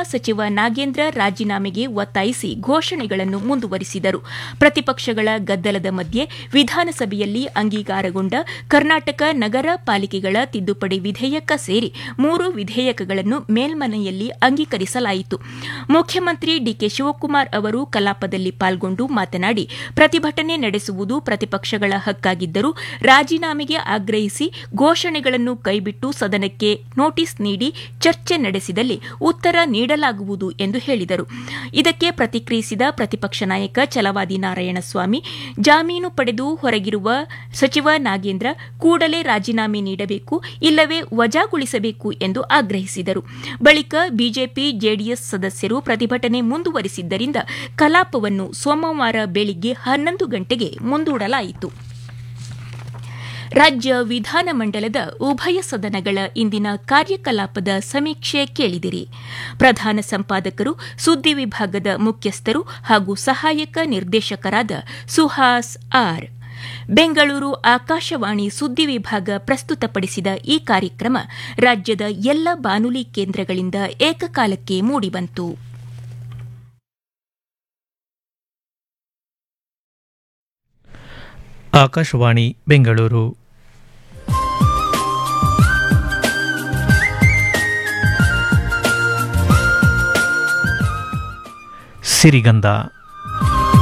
ಸಚಿವ ನಾಗೇಂದ್ರ ರಾಜೀನಾಮೆಗೆ ಒತ್ತಾಯಿಸಿ ಘೋಷಣೆಗಳನ್ನು ಮುಂದುವರಿಸಿದರು ಪ್ರತಿಪಕ್ಷಗಳ ಗದ್ದಲದ ಮಧ್ಯೆ ವಿಧಾನಸಭೆಯಲ್ಲಿ ಅಂಗೀಕಾರಗೊಂಡ ಕರ್ನಾಟಕ ನಗರ ಪಾಲಿಕೆಗಳ ತಿದ್ದುಪಡಿ ವಿಧೇಯಕ ಸೇರಿ ಮೂರು ವಿಧೇಯಕಗಳನ್ನು ಮೇಲ್ಮನೆಯಲ್ಲಿ ಅಂಗೀಕರಿಸಲಾಯಿತು ಮುಖ್ಯಮಂತ್ರಿ ಡಿಕೆ ಶಿವಕುಮಾರ್ ಅವರು ಕಲಾಪದಲ್ಲಿ ಪಾಲ್ಗೊಂಡು ಮಾತನಾಡಿ ಪ್ರತಿಭಟನೆ ನಡೆಸುವುದು ಪ್ರತಿಪಕ್ಷಗಳ ಹಕ್ಕಾಗಿದ್ದರೂ ರಾಜೀನಾಮೆಗೆ ಆಗ್ರಹಿಸಿ ಘೋಷಣೆಗಳನ್ನು ಕೈಬಿಟ್ಟು ಸದನಕ್ಕೆ ನೋಟಿಸ್ ನೀಡಿ ಚರ್ಚೆ ನಡೆಸಿದಲ್ಲಿ ಉತ್ತರ ನೀಡಲಾಗುವುದು ಎಂದು ಹೇಳಿದರು ಇದಕ್ಕೆ ಪ್ರತಿಕ್ರಿಯಿಸಿದ ಪ್ರತಿಪಕ್ಷ ನಾಯಕ ಛಲವಾದಿ ನಾರಾಯಣಸ್ವಾಮಿ ಜಾಮೀನು ಪಡೆದು ಹೊರಗಿರುವ ಸಚಿವ ನಾಗೇಂದ್ರ ಕೂಡಲೇ ರಾಜೀನಾಮೆ ನೀಡಬೇಕು ಇಲ್ಲವೇ ವಜಾಗೊಳಿಸಬೇಕು ಎಂದು ಆಗ್ರಹಿಸಿದರು ಬಳಿಕ ಬಿಜೆಪಿ ಜೆಡಿಎಸ್ ಸದಸ್ಯರು ಪ್ರತಿಭಟನೆ ಮುಂದುವರಿಸಿದ್ದರಿಂದ ಕಲಾಪವನ್ನು ಸೋಮವಾರ ಬೆಳಿಗ್ಗೆ ಹನ್ನೊಂದು ಗಂಟೆಗೆ ಮುಂದೂಡಲಾಯಿತು ರಾಜ್ಯ ವಿಧಾನಮಂಡಲದ ಉಭಯ ಸದನಗಳ ಇಂದಿನ ಕಾರ್ಯಕಲಾಪದ ಸಮೀಕ್ಷೆ ಕೇಳಿದಿರಿ ಪ್ರಧಾನ ಸಂಪಾದಕರು ಸುದ್ದಿ ವಿಭಾಗದ ಮುಖ್ಯಸ್ಥರು ಹಾಗೂ ಸಹಾಯಕ ನಿರ್ದೇಶಕರಾದ ಸುಹಾಸ್ ಆರ್ ಬೆಂಗಳೂರು ಆಕಾಶವಾಣಿ ಸುದ್ದಿ ವಿಭಾಗ ಪ್ರಸ್ತುತಪಡಿಸಿದ ಈ ಕಾರ್ಯಕ್ರಮ ರಾಜ್ಯದ ಎಲ್ಲ ಬಾನುಲಿ ಕೇಂದ್ರಗಳಿಂದ ಏಕಕಾಲಕ್ಕೆ ಮೂಡಿಬಂತು ಆಕಾಶವಾಣಿ ಬೆಂಗಳೂರು ಸಿರಿಗಂಧ